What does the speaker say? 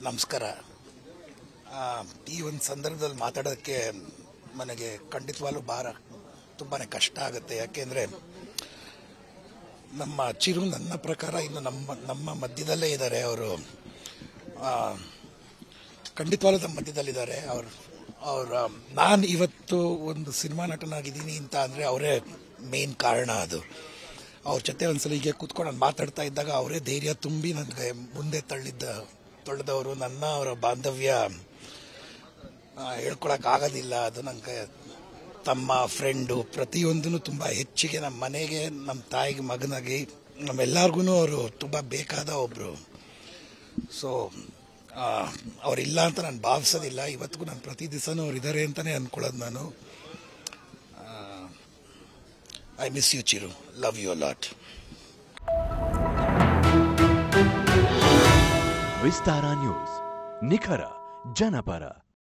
ನಮಸ್ಕಾರ ಆ, ಈ ಒಂದು ಸಂದರ್ಭದಲ್ಲಿ ಮಾತಾಡೋದಕ್ಕೆ ನನಗೆ ಖಂಡಿತವಾಗ್ಲೂ ಭಾರ ತುಂಬಾ ಕಷ್ಟ ಆಗುತ್ತೆ ಯಾಕೆಂದರೆ ನಮ್ಮ ಚಿರು ನನ್ನ ಪ್ರಕಾರ ಇನ್ನು ನಮ್ಮ ನಮ್ಮ ಮಧ್ಯದಲ್ಲೇ ಇದ್ದಾರೆ ಅವರು ಖಂಡಿತವಾಗ್ಲೂ ನಮ್ಮ ಮಧ್ಯದಲ್ಲಿದ್ದಾರೆ ಅವರು ಅವರ ನಾನು ಇವತ್ತು ಒಂದು ಸಿನಿಮಾ ನಟನಾಗಿದ್ದೀನಿ ಅಂತ ಅಂದರೆ ಅವರೇ ಮೇನ್ ಕಾರಣ ಅದು ಅವ್ರ ಜೊತೆ ಒಂದ್ಸಲ ಹೀಗೆ ಕೂತ್ಕೊಂಡು ನಾನು ಮಾತಾಡ್ತಾ ಇದ್ದಾಗ ಅವರೇ ಧೈರ್ಯ ತುಂಬಿ ನನಗೆ ಮುಂದೆ ತಳ್ಳಿದ್ದ ತಳ್ಳಿದವರು ನನ್ನ ಅವರ ಬಾಂಧವ್ಯ ಹೇಳ್ಕೊಳಕ್ ಆಗೋದಿಲ್ಲ ಅದು ನನಗೆ ತಮ್ಮ ಫ್ರೆಂಡು ಪ್ರತಿಯೊಂದೂ ತುಂಬ ಹೆಚ್ಚಿಗೆ ನಮ್ಮ ಮನೆಗೆ ನಮ್ಮ ತಾಯಿಗೆ ಮಗನಾಗಿ ನಮ್ಮೆಲ್ಲರಿಗೂ ಅವರು ತುಂಬ ಬೇಕಾದ ಒಬ್ಬರು ಸೊ ಅವರಿಲ್ಲ ಅಂತ ನಾನು ಭಾವಿಸೋದಿಲ್ಲ ಇವತ್ತಿಗೂ ನಾನು ಪ್ರತಿ ದಿವಸನೂ ಅವ್ರು ಇದ್ದಾರೆ ಅಂತಲೇ ಅಂದ್ಕೊಳ್ಳೋದು ನಾನು I miss you Chiru love you lot Vistara news ನಿಖರ ಜನಪರ